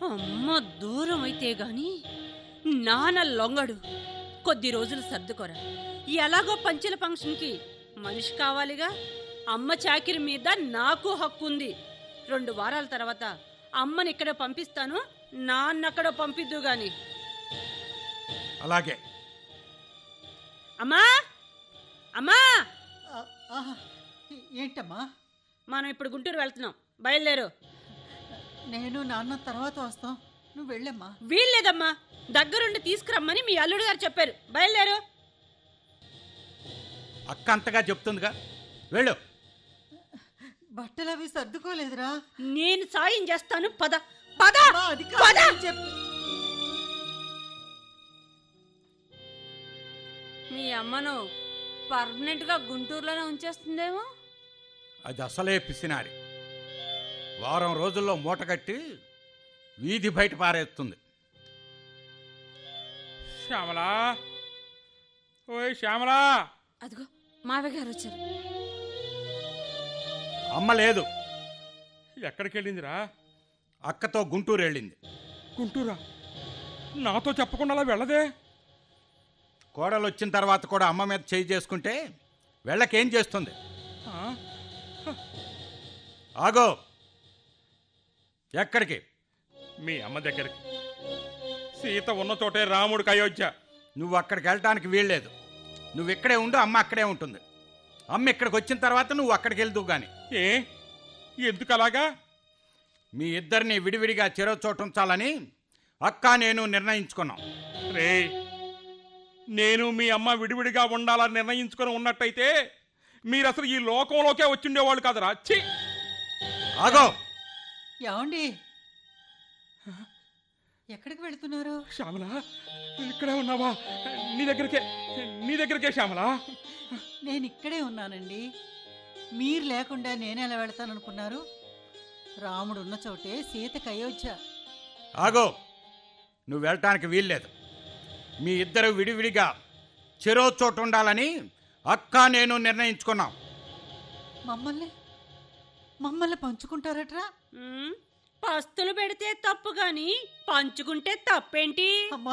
అమ్మ దూరం అయితే గాని నాన్న లొంగడు కొద్ది రోజులు సర్దుకోరా ఎలాగో పంచెల ఫంక్షన్కి మనిషి కావాలిగా అమ్మ చాకిరి మీద నాకు హక్కు ఉంది రెండు వారాల తర్వాత అమ్మని ఇక్కడ పంపిస్తాను నాన్న అక్కడ పంపిద్దు గాని అలాగే అమ్మా అమ్మా ఆ, ఆ, ఏంటమ్మా మనం ఇప్పుడు గుంటూరు వెళ్తున్నాం బయలుదేరు నేను నాన్న తర్వాత వస్తాం నువ్వు వెళ్ళమ్మా వీల్లేదమ్మా దగ్గరుండి తీసుకురమ్మని మీ అల్లుడు గారు చెప్పారు బయలుదేరు అక్క అంతగా చెప్తుందిగా వెళ్ళు బట్టలు అవి సర్దుకోలేదురా నేను సాయం చేస్తాను పద పద అమ్మా, అది పద కాదని చెప్పు మీ అమ్మను పర్మనెంట్ గా గుంటూరులోనే ఉంచేస్తుందేమో అది అసలే పిసినారి వారం రోజుల్లో మూట కట్టి వీధి బయట పారేస్తుంది శ్యామలా ఓయ్ శ్యామలా అదిగో మావయ్య గారు వచ్చారు అమ్మ లేదు ఎక్కడికి వెళ్ళిందిరా అక్కతో గుంటూరు వెళ్ళింది గుంటూరా నాతో చెప్పకుండా అలా వెళ్ళదే కోడలు వచ్చిన తర్వాత కూడా అమ్మ మీద చేయి చేసుకుంటే వెళ్ళకేం చేస్తుంది ఆ? ఆగో ఎక్కడికి మీ అమ్మ దగ్గరికి సీత ఉన్న చోటే రాముడికి అయోధ్య నువ్వు అక్కడికి వెళ్ళటానికి వీల్లేదు నువ్వు ఇక్కడే ఉండు అమ్మ అక్కడే ఉంటుంది అమ్మ ఇక్కడికి వచ్చిన తర్వాత నువ్వు అక్కడికి వెళ్దువు గాని ఏ ఎందుకు అలాగా మీ ఇద్దరిని విడివిడిగా చెరో చోటు ఉంచాలని అక్క నేను నిర్ణయించుకున్నాం రే నేను మీ అమ్మ విడివిడిగా ఉండాలని నిర్ణయించుకొని ఉన్నట్టయితే మీరు అసలు ఈ లోకంలోకే వచ్చిండేవాళ్ళు కాదురా ఛీ ఆగో ఏమండి ఎక్కడికి వెళ్తున్నారు శ్యామల ఇక్కడే ఉన్నావా నీ దగ్గరికే నీ దగ్గరికే శ్యామల నేను ఇక్కడే ఉన్నానండి మీరు లేకుండా నేను ఎలా వెళ్తాననుకున్నారు రాముడు ఉన్న చోటే సీతకు అయోధ్య ఆగో నువ్వు వెళ్ళటానికి వీల్లేదు మీ ఇద్దరు విడివిడిగా చెరో చోటు ఉండాలని అక్క నేను నిర్ణయించుకున్నాం మమ్మల్ని మమ్మల్ని పంచుకుంటారట్రా ఉమ్, పస్తులు పెడితే తప్పు గాని పంచుకుంటే తప్పేంటి అమ్మా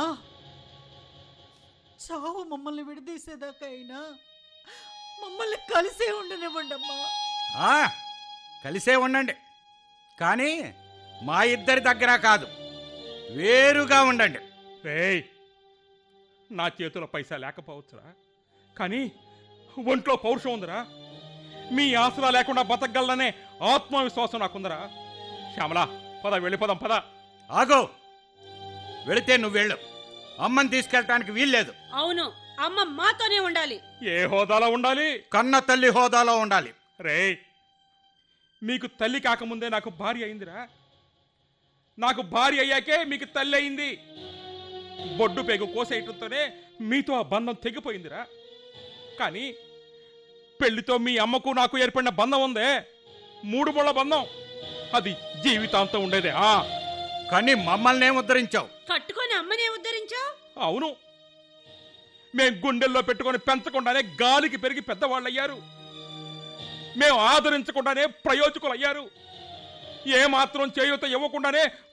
చావు మమ్మల్ని విడదీసేదాకా అయినా మమ్మల్ని కలిసే ఉండనివ్వండి అమ్మా ఆ, కలిసే ఉండండి కానీ మా ఇద్దరి దగ్గర కాదు వేరుగా ఉండండి రేయ్ నా చేతిలో పైసా లేకపోవచ్చురా కానీ ఒంట్లో పౌరుషం ఉందిరా మీ ఆసరా లేకుండా బతకగలనే ఆత్మవిశ్వాసం నాకుందరా శ్యామల పద వెళ్ళిపోదాం పద ఆగో వెళితే నువ్వు వెళ్ళు అమ్మని తీసుకెళ్ళటానికి వీల్లేదు అవును అమ్మ మాతోనే ఉండాలి ఏ హోదాలో ఉండాలి కన్న తల్లి హోదాలో ఉండాలి రేయ్ మీకు తల్లి కాకముందే నాకు భార్య అయిందిరా నాకు భార్య అయ్యాకే మీకు తల్లి అయింది బొడ్డు పేగు కోసేయటంతోనే మీతో ఆ బంధం తెగిపోయిందిరా కానీ పెళ్లితో మీ అమ్మకు నాకు ఏర్పడిన బంధం ఉందే మూడు ముళ్ళ బంధం అది జీవితాంతం ఉండేదే ఆ కానీ మమ్మల్ని ఉద్ధరించావు కట్టుకొని అమ్మనే ఉద్ధరించావు అవును మేం గుండెల్లో పెట్టుకొని పెంచకుండానే గాలికి పెరిగి పెద్దవాళ్ళు అయ్యారు మేము ఆదరించకుండానే ప్రయోజకులు అయ్యారు ఏ మాత్రం చేయూత ఇవ్వకుండానే